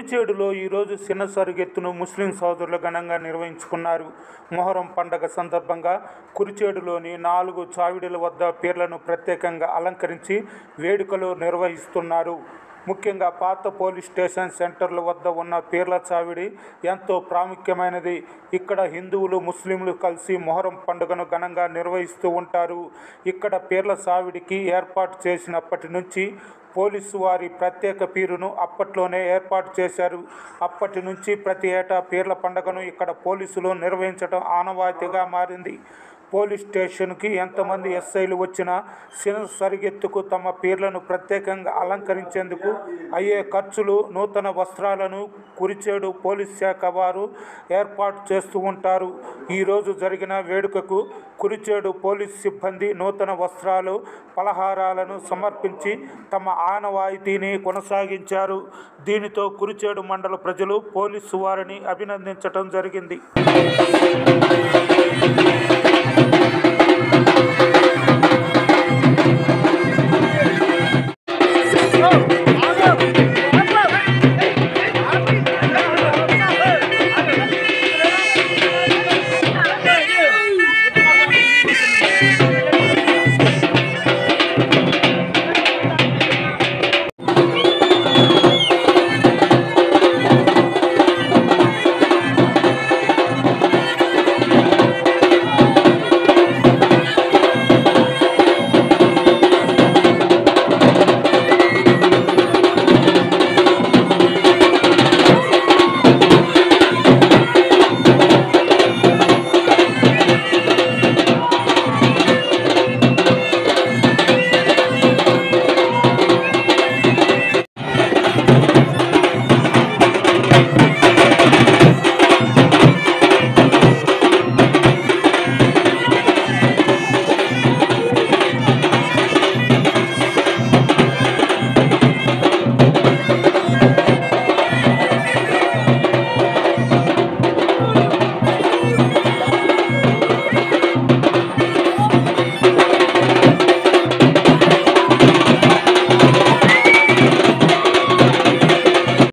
కురిచేడులో ఈరోజు చిన్న సరుగెత్తును ముస్లిం సోదరులు ఘనంగా నిర్వహించుకున్నారు మొహరం పండగ సందర్భంగా కురిచేడులోని నాలుగు చావిడిల వద్ద పీర్లను ప్రత్యేకంగా అలంకరించి వేడుకలు నిర్వహిస్తున్నారు ముఖ్యంగా పాత పోలీస్ స్టేషన్ సెంటర్ల వద్ద ఉన్న పీర్ల చావిడి ఎంతో ప్రాముఖ్యమైనది ఇక్కడ హిందువులు ముస్లింలు కలిసి మొహరం పండుగను ఘనంగా నిర్వహిస్తూ ఉంటారు ఇక్కడ పీర్ల చావిడికి ఏర్పాటు చేసినప్పటి నుంచి పోలీసు వారి ప్రత్యేక పీరును అప్పట్లోనే ఏర్పాటు చేశారు అప్పటి నుంచి ప్రతి ఏటా పీర్ల పండుగను ఇక్కడ పోలీసులు నిర్వహించడం ఆనవాయితీగా మారింది పోలీస్ స్టేషన్కి ఎంతమంది ఎస్ఐలు వచ్చినా చిన్న సరిగెత్తుకు తమ పీర్లను ప్రత్యేకంగా అలంకరించేందుకు అయ్యే ఖర్చులు నూతన వస్త్రాలను కురిచేడు పోలీస్ శాఖ వారు ఏర్పాటు చేస్తూ ఉంటారు ఈరోజు జరిగిన వేడుకకు కురిచేడు పోలీస్ సిబ్బంది నూతన వస్త్రాలు పలహారాలను సమర్పించి తమ ఆనవాయితీని కొనసాగించారు దీనితో కురిచేడు మండల ప్రజలు పోలీసు వారిని అభినందించటం జరిగింది